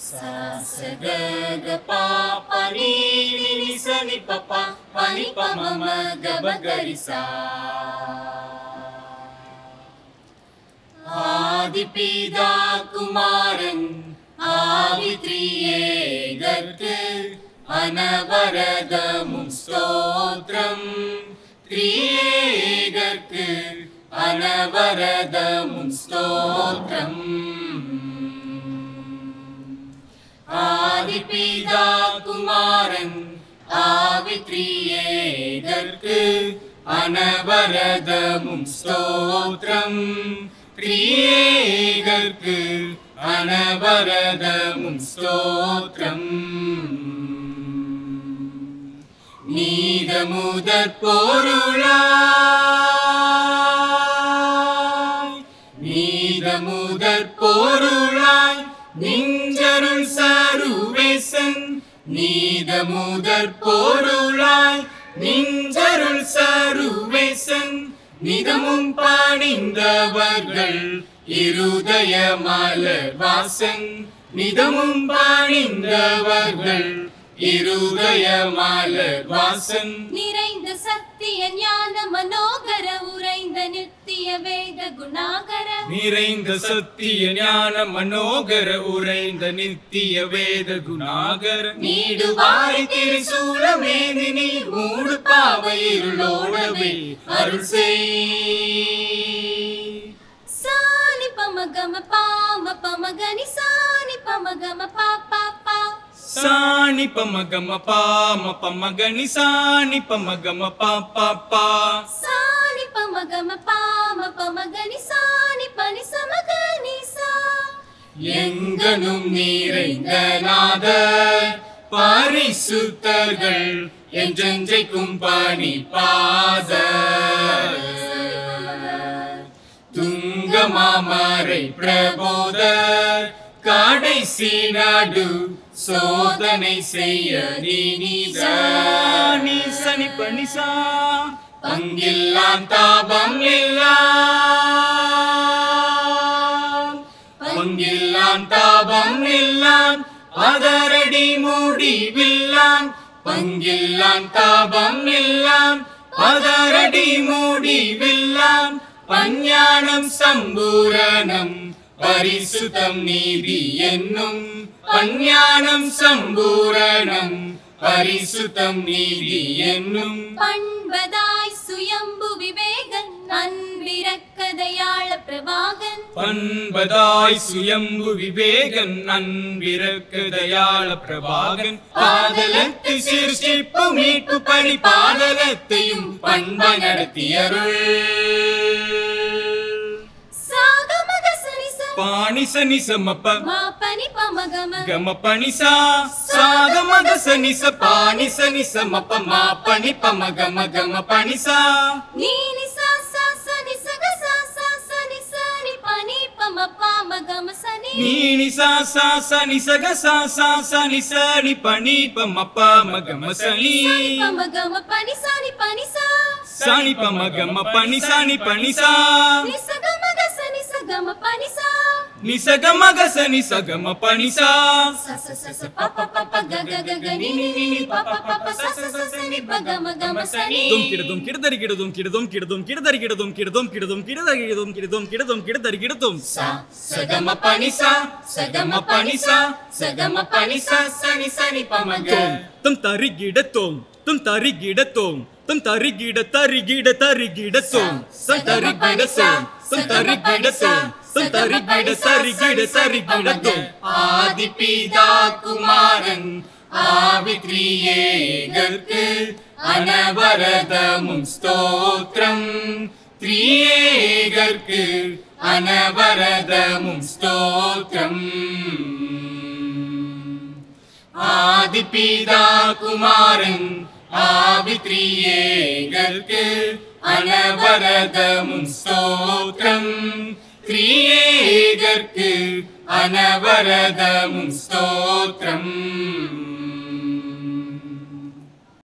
சகக பாப்பா நீ நீ நீ சனி பப்பா பனி பமம கபகரிசா ஆதிபிதா குமாரன் ஆதி திரியேகர்க்கு அனவரதமும் ஸ்தோத்திரம் திரியேகர்க்கு அனவரதமும் ஸ்தோத்திரம் ஆதிபிதா குமாரன் ஆவி திரியேகர்க்கு அனவரதமும் ஸ்தோத்திரம் திரியேகர்க்கு அனவரதமும் ஸ்தோத்திரம் நீதமுதற் பொருளாய் நீதமுதற் பொருளாய் நிஞ்சருள் சருவேசன் நீதமுதற் பொருளாய் நிஞ்சருள் சருவேசன் நிதமும் பாணிந்தவர்கள் இருதய மலர் வாசன் நிதமும் பாணிந்தவர்கள் இருதய மலர் வாசன் நிறைந்த சத்திய ஞான மனோகர உறைந்த நித்திய வேத குணாகர நிறைந்த சத்திய ஞான மனோகர உறைந்த நித்திய வேத குணாகர நீடுவாரி திரிசூலமேதி நீர் மூடு பாவை இருளோடவே அருள் செய் சானி பமகம பாம பமகனி சானி பமகம பா பா பா சாணி பமகம பாம பமகனி சாணி பமகம பா பா பா சானி பமகம பாம பமகனி சானி பனி சமகனி சா எங்கனும் நிறைந்த நாத பரிசுத்தர்கள் என்றென்றைக்கும் பணி பாத துங்க மாமரை பிரபோத கடைசி நடு சோதனை செய்ய நீ நீ சனி பணிசா பங்கில்லாம் தாபம் எல்லாம் பங்கில்லான் தாபம் இல்லான் பதரடி முடிவில்லான் பங்கில்லான் தாபம் இல்லான் பதரடி முடிவில்லான் பஞ்ஞானம் சம்பூரணம் பரிசுத்தம் நீதி என்னும் பஞ்ஞானம் சம்பூரணம் பரிசுத்தம் நீதி என்னும் பண்பதாய் சுயம்பு விவேகன் அன்பிரக்கதையாள பிரபாகன் பண்பதாய் சுயம்பு விவேகன் அன்பிறக்கு தயாள பிரபாகன் பாதலத்து சிருஷ்டிப்பு மீட்பு பணி பாதலத்தையும் பண்பாய் நடத்தியருள் சாகமக சனிச பாணிச நிசமப்ப மா பனி பமகம கம பணிசா சாகமக சனிச பாணிச நிசமப்ப மா பணி பம கம கம பணிசா நீனி சா சா சனி சக சா சா சனி சனி பனி பம பாமகம சனி நீனி சா சா சனி சக சா சா சனி சனி பணி பம பம கம சனி சனி பமகம பனி சனி பனி சா சாணி பம கம பனி சாணி பனி சா நி சகமக சனி சகம பனி சா நி சக மக சனி சகம பனி சா ச ச ச ச ப ப ப ப க க க க நி நி நி நி ப ப ப ப ச ச ச ச நி ப க ம க ம சனி தும் கிடதும் கிடதரி கிடதும் கிடதும் கிடதும் கிடதரி கிடதும் கிடதும் கிடதும் கிடதரி கிடதும் கிடதும் கிடதும் கிடதரி கிடதும் சா சகம பனி சா சகம பனி சா சகம பனி சா சனி சனி பம க தும் தரி கிடத்தோம் தும் தரி கிடத்தோம் தும் தரி கிட தரி கிட தரி கிடத்தோம் தும் தரி கிடத்தோம் தும் தரி கிடத்தோம் தும் தரி கிட தரி கிட தரி கிடத்தோம் ஆதிபிதா குமாரன் ஆவித்ரியேகர்க்கு அனவரதமும் ஸ்தோத்திரம் திரியேகர்க்கு அனவரதமும் ஸ்தோத்திரம் ஆதிபிதா குமாரன் ஆவித்ரியேகர்க்கு அனவரதமும் ஸ்தோத்திரம் திரியேகர்க்கு அனவரதமும் ஸ்தோத்திரம்